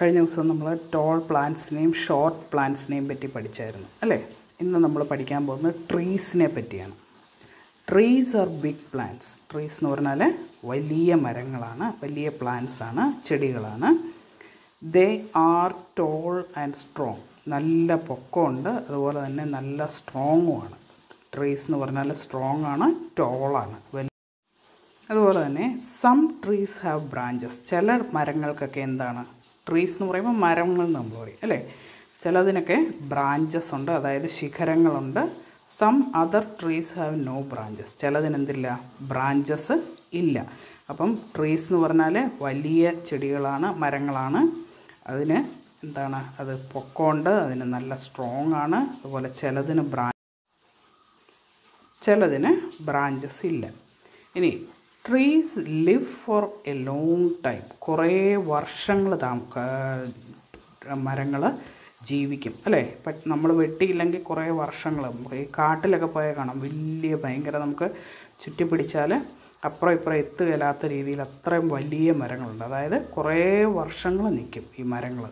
കഴിഞ്ഞ ദിവസം നമ്മൾ ടോൾ പ്ലാന്റ്സിനെയും ഷോർട്ട് പ്ലാന്റ്സിനെയും പറ്റി പഠിച്ചായിരുന്നു അല്ലേ ഇന്ന് നമ്മൾ പഠിക്കാൻ പോകുന്നത് ട്രീസിനെ പറ്റിയാണ് trees are big plants trees എന്ന് പറഞ്ഞാൽ വലിയ മരങ്ങളാണ് വലിയ പ്ലാന്റ്സ് ആണ് ചെടികളാണ് they are tall and strong നല്ല പൊക്കമുണ്ട് അതുപോലെ തന്നെ നല്ല സ്ട്രോങ്ങുമാണ് ട്രീസ് എന്ന് പറഞ്ഞാൽ സ്ട്രോങ് ആണ് ടോളാണ് വലിയ അതുപോലെ തന്നെ സം ട്രീസ് ഹാവ് ബ്രാഞ്ചസ് ചില മരങ്ങൾക്കൊക്കെ എന്താണ് ട്രീസ് എന്ന് പറയുമ്പോൾ മരങ്ങൾ എന്ന് നമ്മൾ പറയും അല്ലേ ചിലതിനൊക്കെ ബ്രാഞ്ചസ് ഉണ്ട് അതായത് ശിഖരങ്ങളുണ്ട് some other trees have no branches ചിലതിനെന്തില്ല ബ്രാഞ്ചസ് ഇല്ല അപ്പം ട്രീസ് എന്ന് പറഞ്ഞാൽ വലിയ ചെടികളാണ് മരങ്ങളാണ് അതിന് എന്താണ് അത് പൊക്കമുണ്ട് അതിന് നല്ല സ്ട്രോങ് ആണ് അതുപോലെ ചിലതിന് ബ്രാ ചിലതിന് ബ്രാഞ്ചസ് ഇല്ല ഇനി trees live for a long time കുറേ വർഷങ്ങൾ താം മരങ്ങൾ ജീവിക്കും അല്ലേ ഇപ്പം നമ്മൾ വെട്ടിയില്ലെങ്കിൽ കുറേ വർഷങ്ങൾ നമുക്ക് ഈ കാട്ടിലൊക്കെ പോയാൽ കാണാം വലിയ ഭയങ്കര നമുക്ക് ചുറ്റിപ്പിടിച്ചാൽ അപ്പുറം ഇപ്പുറം എത്തുകയില്ലാത്ത രീതിയിൽ അത്രയും വലിയ മരങ്ങളുണ്ട് അതായത് കുറേ വർഷങ്ങൾ നിൽക്കും ഈ മരങ്ങൾ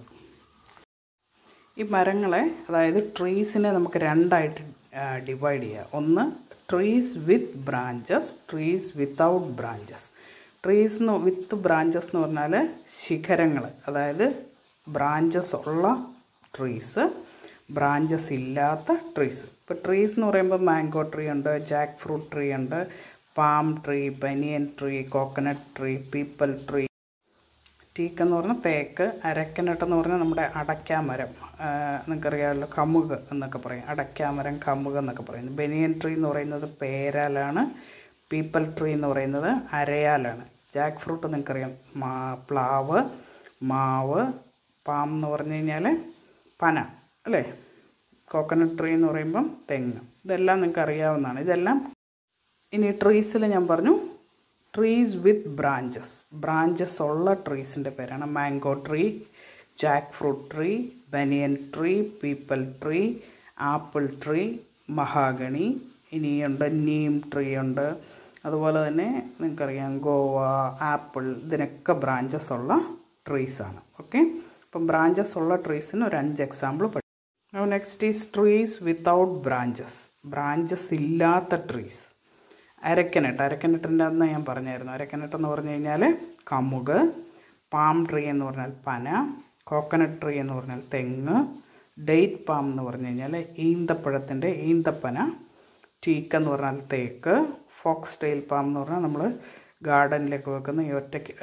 ഈ മരങ്ങളെ അതായത് ട്രീസിനെ നമുക്ക് രണ്ടായിട്ട് ഡിവൈഡ് ചെയ്യുക ഒന്ന് trees with branches trees without branches trees with branches എന്ന് പറഞ്ഞാൽ ശിഖരങ്ങൾ അതായത് ബ്രാഞ്ചസ് ഉള്ള ട്രീസ് ബ്രാഞ്ചസ് ഇല്ലാത്ത ട്രീസ് ഇപ്പോൾ ട്രീസ് എന്ന് പറയുമ്പോൾ മാംഗോ ട്രീ ഉണ്ട് ജാക്ക് ഫ്രൂട്ട് ട്രീ ഉണ്ട് palm tree banyan tree coconut tree peepal tree teak എന്ന് പറഞ്ഞാൽ തേക്ക് അരക്കനട്ട് എന്ന് പറഞ്ഞാൽ നമ്മുടെ അടയ്ക്കാമരം നിങ്ങൾക്കറിയാമല്ലോ കമുക് എന്നൊക്കെ പറയും അടയ്ക്കാമരം കമുക് എന്നൊക്കെ പറയുന്നത് ബനിയൻ ട്രീ എന്ന് പറയുന്നത് പേരാലാണ് പീപ്പൽ ട്രീ എന്ന് പറയുന്നത് അരയാലാണ് ജാക്ക് ഫ്രൂട്ട് നിങ്ങൾക്കറിയാം മാ പ്ലാവ് മാവ് പാം എന്ന് പറഞ്ഞു കഴിഞ്ഞാൽ പന അല്ലേ കോക്കനട്ട് ട്രീ എന്ന് പറയുമ്പം തെങ്ങ് ഇതെല്ലാം നിങ്ങൾക്ക് അറിയാവുന്നതാണ് ഇതെല്ലാം ഇനി ട്രീസിൽ ഞാൻ പറഞ്ഞു ട്രീസ് വിത്ത് ബ്രാഞ്ചസ് ബ്രാഞ്ചസ് ഉള്ള ട്രീസിൻ്റെ പേരാണ് mango tree jackfruit tree banyan tree peepal tree apple tree mahogany ഇനിയുണ്ട് നീം ട്രീ ഉണ്ട് അതുപോലെ തന്നെ നിങ്ങൾക്കറിയാം ഗോവ ആപ്പിൾ ഇതിനൊക്കെ ബ്രാഞ്ചസ് ഉള്ള ട്രീസാണ് ഓക്കെ അപ്പം ബ്രാഞ്ചസ് ഉള്ള ട്രീസിന് ഒരു അഞ്ച് എക്സാമ്പിൾ പഠിക്കും next is trees without branches branches ഇല്ലാത്ത ട്രീസ് അരക്കനട്ട് അരക്കനട്ടിൻ്റെ അന്ന് ഞാൻ പറഞ്ഞായിരുന്നു അരക്കനട്ട് എന്ന് പറഞ്ഞു കഴിഞ്ഞാൽ കമുക് പാം ട്രീ എന്ന് പറഞ്ഞാൽ പന കോക്കനട്ട് ട്രീ എന്ന് പറഞ്ഞാൽ തെങ്ങ് ഡേറ്റ് പാം എന്ന് പറഞ്ഞു കഴിഞ്ഞാൽ ഈന്തപ്പഴത്തിൻ്റെ ഈന്തപ്പന ടീക്ക് എന്ന് പറഞ്ഞാൽ തേക്ക് ഫോക്സ് ടെയിൽ പാം എന്ന് പറഞ്ഞാൽ നമ്മൾ ഗാർഡനിലേക്ക് വെക്കുന്ന ഈ ഒറ്റയ്ക്ക്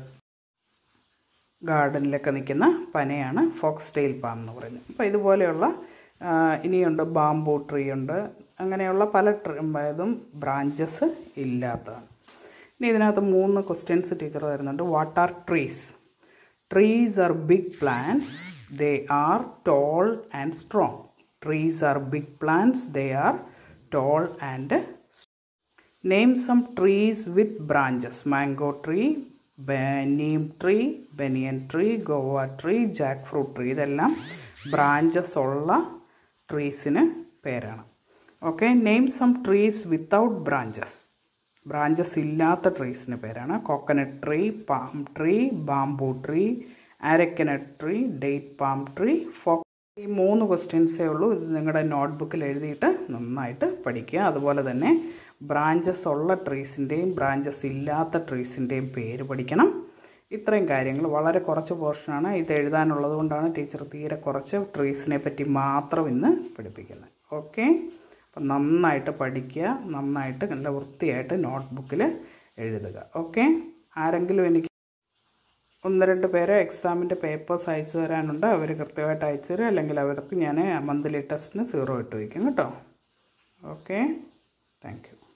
ഗാർഡനിലൊക്കെ നിൽക്കുന്ന പനയാണ് ഫോക്സ് ടെയിൽ പാം എന്ന് പറയുന്നത് അപ്പോൾ ഇതുപോലെയുള്ള ഇനിയുണ്ട് ബാംബൂ ട്രീ ഉണ്ട് അങ്ങനെയുള്ള പല ഇതും ബ്രാഞ്ചസ് ഇല്ലാത്തതാണ് ഇനി ഇതിനകത്ത് മൂന്ന് ക്വസ്റ്റ്യൻസ് ടീച്ചർ തരുന്നുണ്ട് what are trees trees are big plants they are tall and strong trees are big plants they are tall and name some trees with branches mango tree neem tree banyan tree guava tree jackfruit tree ഇതെല്ലാം branches ഉള്ള ട്രീസിന് പേരാണ് okay name some trees without branches branches ഇല്ലാത്ത ട്രീസിന് പേരാണ് coconut tree palm tree bamboo tree areca nut tree date palm tree ഫോ ഈ മൂന്ന് ക്വസ്റ്റ്യൻസേ ഉള്ളൂ ഇത് നിങ്ങളുടെ നോട്ട്ബുക്കിൽ എഴുതിയിട്ട് നന്നായിട്ട് പഠിക്കുക അതുപോലെ തന്നെ ബ്രാഞ്ചസ് ഉള്ള ട്രീസിൻ്റെയും ബ്രാഞ്ചസ് ഇല്ലാത്ത ട്രീസിൻ്റെയും പേര് പഠിക്കണം ഇത്രയും കാര്യങ്ങൾ വളരെ കുറച്ച് പോർഷനാണ് ഇത് എഴുതാനുള്ളത് കൊണ്ടാണ് ടീച്ചർ തീരെ കുറച്ച് ട്രീസിനെ പറ്റി മാത്രം ഇന്ന് പഠിപ്പിക്കുന്നത് ഓക്കെ അപ്പം നന്നായിട്ട് പഠിക്കുക നന്നായിട്ട് നല്ല വൃത്തിയായിട്ട് നോട്ട്ബുക്കിൽ എഴുതുക ഓക്കെ ആരെങ്കിലും എനിക്ക് ഒന്ന് രണ്ട് പേരെ എക്സാമിൻ്റെ പേപ്പേഴ്സ് അയച്ചു തരാനുണ്ട് അവർ കൃത്യമായിട്ട് അയച്ചു തരും അല്ലെങ്കിൽ അവർക്ക് ഞാൻ മന്ത്ലി ടെസ്റ്റിന് സീറോ ഇട്ട് വയ്ക്കും കേട്ടോ ഓക്കെ താങ്ക് യു